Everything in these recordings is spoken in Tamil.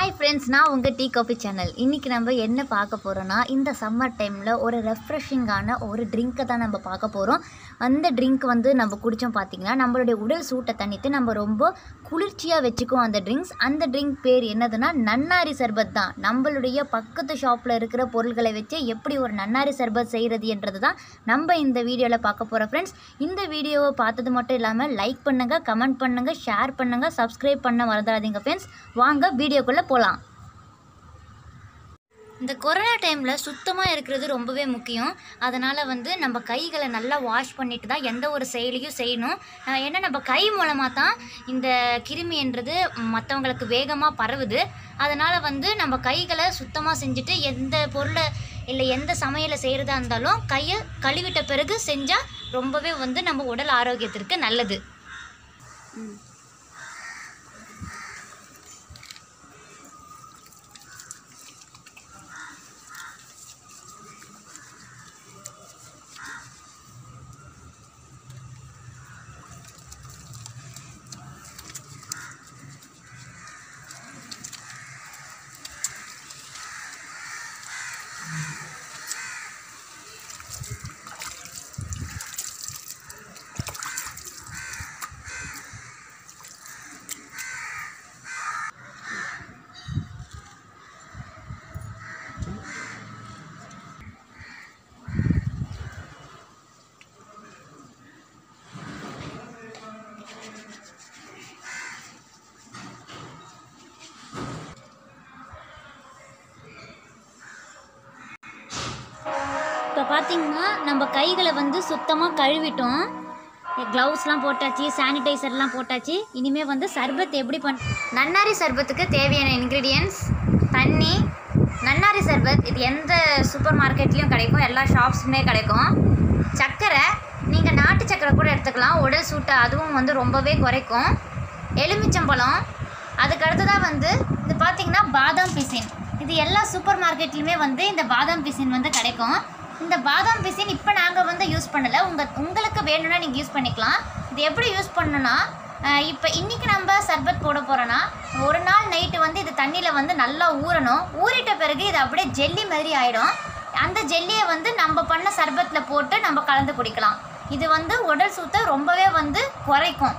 ஹாய் ஃப்ரெண்ட்ஸ் நான் உங்கள் டீ காஃபி சேனல் இன்றைக்கி நம்ம என்ன பார்க்க போகிறோன்னா இந்த சம்மர் டைமில் ஒரு ரெஃப்ரெஷிங்கான ஒரு ட்ரிங்க்கை தான் நம்ம பார்க்க போகிறோம் அந்த ட்ரிங்க் வந்து நம்ம குடித்தோம் பார்த்திங்கன்னா நம்மளுடைய உடல் சூட்டை தணித்து நம்ம ரொம்ப குளிர்ச்சியாக வச்சுக்குவோம் அந்த ட்ரிங்க்ஸ் அந்த ட்ரிங்க் பேர் என்னதுன்னா நன்னாரி சர்பத் தான் நம்மளுடைய பக்கத்து ஷாப்பில் இருக்கிற பொருள்களை வச்சு எப்படி ஒரு நன்னாரி சர்பத் செய்கிறது என்றது தான் நம்ம இந்த வீடியோவில் பார்க்க போகிறோம் ஃப்ரெண்ட்ஸ் இந்த வீடியோவை பார்த்தது மட்டும் இல்லாமல் லைக் பண்ணுங்கள் கமெண்ட் பண்ணுங்கள் ஷேர் பண்ணுங்கள் சப்ஸ்கிரைப் பண்ண மறந்துடாதீங்க ஃப்ரெண்ட்ஸ் வாங்க வீடியோக்குள்ளே போகலாம் இந்த கொரோனா டைமில் சுத்தமாக இருக்கிறது ரொம்பவே முக்கியம் அதனால் வந்து நம்ம கைகளை நல்லா வாஷ் பண்ணிட்டு தான் எந்த ஒரு செயலையும் செய்யணும் அஹ் ஏன்னா நம்ம கை மூலமாக தான் இந்த கிருமின்றது மற்றவங்களுக்கு வேகமாக பரவுது அதனால் வந்து நம்ம கைகளை சுத்தமாக செஞ்சுட்டு எந்த பொருளை இல்லை எந்த சமையலை செய்கிறதா இருந்தாலும் கையை கழுவிட்ட பிறகு செஞ்சால் ரொம்பவே வந்து நம்ம உடல் ஆரோக்கியத்திற்கு நல்லது இப்போ பார்த்தீங்கன்னா நம்ம கைகளை வந்து சுத்தமாக கழுவிட்டோம் க்ளவுஸ்லாம் போட்டாச்சு சானிடைசர்லாம் போட்டாச்சு இனிமேல் வந்து சர்பத் எப்படி பண் நன்னாரி சர்பத்துக்கு தேவையான இன்க்ரீடியன்ஸ் தண்ணி நன்னாரி சர்பத் இது எந்த சூப்பர் மார்க்கெட்லேயும் கிடைக்கும் எல்லா ஷாப்ஸுமே கிடைக்கும் சர்க்கரை நீங்கள் நாட்டு சர்க்கரை கூட எடுத்துக்கலாம் உடல் சூட்டை அதுவும் வந்து ரொம்பவே குறைக்கும் எலுமிச்சம்பழம் அதுக்கு அடுத்ததாக வந்து இது பார்த்தீங்கன்னா பாதாம் பிசின் இது எல்லா சூப்பர் மார்க்கெட்லையுமே வந்து இந்த பாதாம் பிசின் வந்து கிடைக்கும் இந்த பாதாம் பிசின் இப்போ நாங்கள் வந்து யூஸ் பண்ணலை உங்கள் உங்களுக்கு வேணும்னா நீங்கள் யூஸ் பண்ணிக்கலாம் இது எப்படி யூஸ் பண்ணணும்னா இப்போ இன்றைக்கி நம்ம சர்பத் போட போகிறோன்னா ஒரு நாள் நைட்டு வந்து இது தண்ணியில் வந்து நல்லா ஊறணும் ஊறிட்ட பிறகு இது அப்படியே ஜெல்லி மாதிரி ஆகிடும் அந்த ஜெல்லியை வந்து நம்ம பண்ண சர்பத்தில் போட்டு நம்ம கலந்து குடிக்கலாம் இது வந்து உடல் சூத்தை ரொம்பவே வந்து குறைக்கும்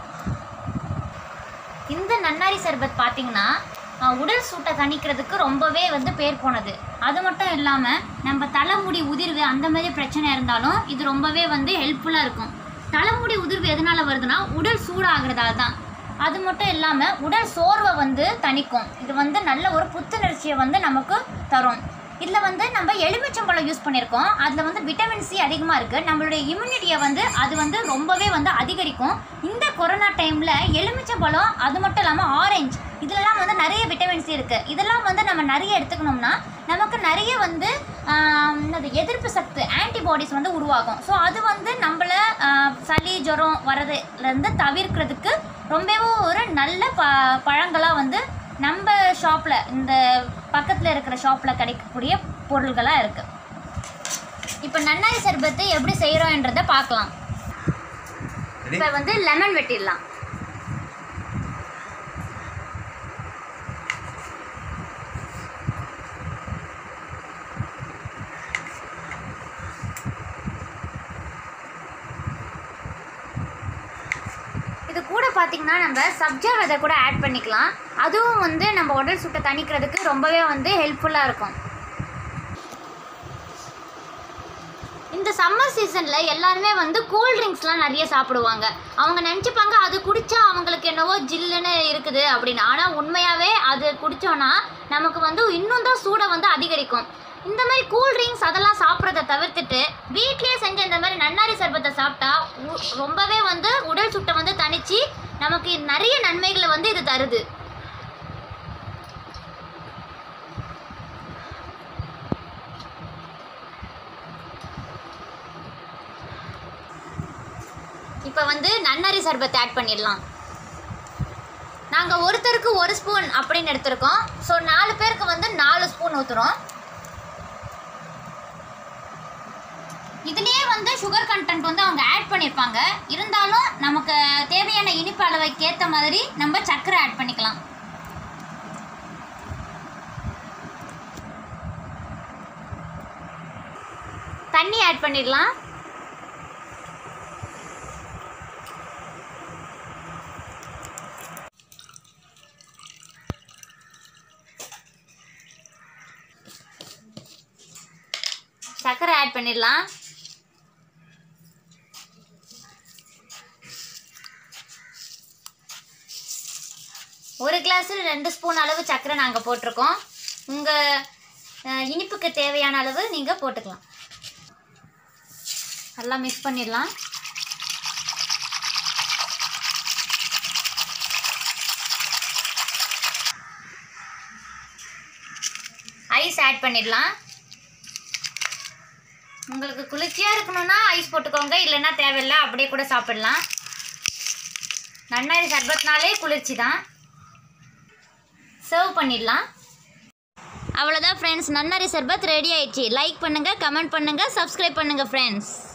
இந்த நன்னாரி சர்பத் பார்த்தீங்கன்னா அஹ், உடல் சூட்டை தணிக்கிறதுக்கு ரொம்பவே வந்து பேர் போனது அது மட்டும் இல்லாமல் நம்ம தலைமுடி உதிர்வு அந்த மாதிரி பிரச்சனை இருந்தாலும் இது ரொம்பவே வந்து ஹெல்ப்ஃபுல்லாக இருக்கும் தலைமுடி உதிர்வு எதனால் வருதுன்னா உடல் சூடாகிறதால தான் அது மட்டும் இல்லாமல் உடல் சோர்வை வந்து தணிக்கும் இது வந்து நல்ல ஒரு புத்துணர்ச்சியை வந்து நமக்கு தரும் இதில் வந்து நம்ம எலுமிச்சம்பழம் யூஸ் பண்ணியிருக்கோம் அதில் வந்து விட்டமின் சி அதிகமாக இருக்குது நம்மளுடைய இம்யூனிட்டியை வந்து அது வந்து ரொம்பவே வந்து அதிகரிக்கும் இந்த கொரோனா டைமில் எலுமிச்சம்பழம் அது மட்டும் இல்லாமல் ஆரஞ்சு இதிலலாம் வந்து நிறைய விட்டமின் சி இருக்குது இதெல்லாம் வந்து நம்ம நிறைய எடுத்துக்கணும்னா நமக்கு நிறைய வந்து ஆஹ், என்னது எதிர்ப்பு சக்தி ஆன்டிபாடிஸ் வந்து உருவாகும் ஸோ அது வந்து நம்மளை ஆஹ், சளி ஜுரம் வரதுலேருந்து தவிர்க்கிறதுக்கு ரொம்பவும் ஒரு நல்ல ப பழங்களாக வந்து நம்ம ஷாப்பில் இந்த பக்கத்தில் இருக்கிற ஷாப்பில் கிடைக்கக்கூடிய பொருள்களாக இருக்குது இப்போ நன்னாரி சர்பத்து எப்படி செய்கிறோன்றதை பார்க்கலாம் இப்போ வந்து லெமன் வெட்டிடலாம் இது கூட பார்த்தீங்கன்னா நம்ம சப்ஜா விதை கூட ஆட் பண்ணிக்கலாம் அதுவும் வந்து நம்ம உடல் சுட்டை தணிக்கிறதுக்கு ரொம்பவே வந்து ஹெல்ப்ஃபுல்லாக இருக்கும் இந்த சம்மர் சீசனில் எல்லாருமே வந்து கூல் ட்ரிங்க்ஸ்லாம் நிறைய சாப்பிடுவாங்க அவங்க நினச்சிப்பாங்க அது குடித்தா அவங்களுக்கு என்னவோ ஜில்லுன்னு இருக்குது அப்படின்னு ஆனால் உண்மையாகவே அது குடித்தோன்னா நமக்கு வந்து இன்னும் தான் சூடை வந்து அதிகரிக்கும் இந்த மாதிரி கூல் ட்ரிங்க்ஸ் அதெல்லாம் சாப்பிட்றத தவிர்த்துட்டு வீட்லேயே செஞ்ச இந்த மாதிரி நன்னாரி சர்பத்தை சாப்பிட்டா உ- ரொம்பவே வந்து உடல் சுட்டை வந்து தணிச்சு நமக்கு நிறைய நன்மைகளை வந்து இது தருது இப்போ வந்து நன்னாரி சர்பத் ஆட் பண்ணிடலாம் நாங்கள் ஒருத்தருக்கு ஒரு ஸ்பூன் அப்படின்னு எடுத்திருக்கோம் ஸோ நாலு பேருக்கு வந்து நாலு ஸ்பூன் ஊற்றுறோம் இதுலேயே வந்து சுகர் கண்டென்ட் வந்து அவங்க ஆட் பண்ணியிருப்பாங்க இருந்தாலும் நமக்கு தேவையான இனிப்பு அளவுக்கு ஏற்ற மாதிரி நம்ம சர்க்கரை ஆட் பண்ணிக்கலாம் தண்ணி ஆட் பண்ணிடலாம் சர்க்கரை ஆட் பண்ணிடலாம் ஒரு கிளாஸில் ரெண்டு ஸ்பூன் அளவு சர்க்கரை நாங்கள் போட்டிருக்கோம் உங்கள் இனிப்புக்கு தேவையான அளவு நீங்கள் போட்டுக்கலாம் நல்லா மிக்ஸ் பண்ணிடலாம் ஐஸ் ஆட் பண்ணிடலாம் உங்களுக்கு குளிர்ச்சியாக இருக்கணும்னா ஐஸ் போட்டுக்கோங்க இல்லைன்னா தேவையில்லை அப்படியே கூட சாப்பிடலாம் நன்னாரி சர்பத்னாலே குளிர்ச்சி தான் சர்வ் பண்ணிடலாம் அவ்வளோதான் ஃப்ரெண்ட்ஸ் நன்னாரி சர்பத் ரெடி ஆயிடுச்சு லைக் பண்ணுங்கள் கமெண்ட் பண்ணுங்கள் சப்ஸ்கிரைப் பண்ணுங்கள் ஃப்ரெண்ட்ஸ்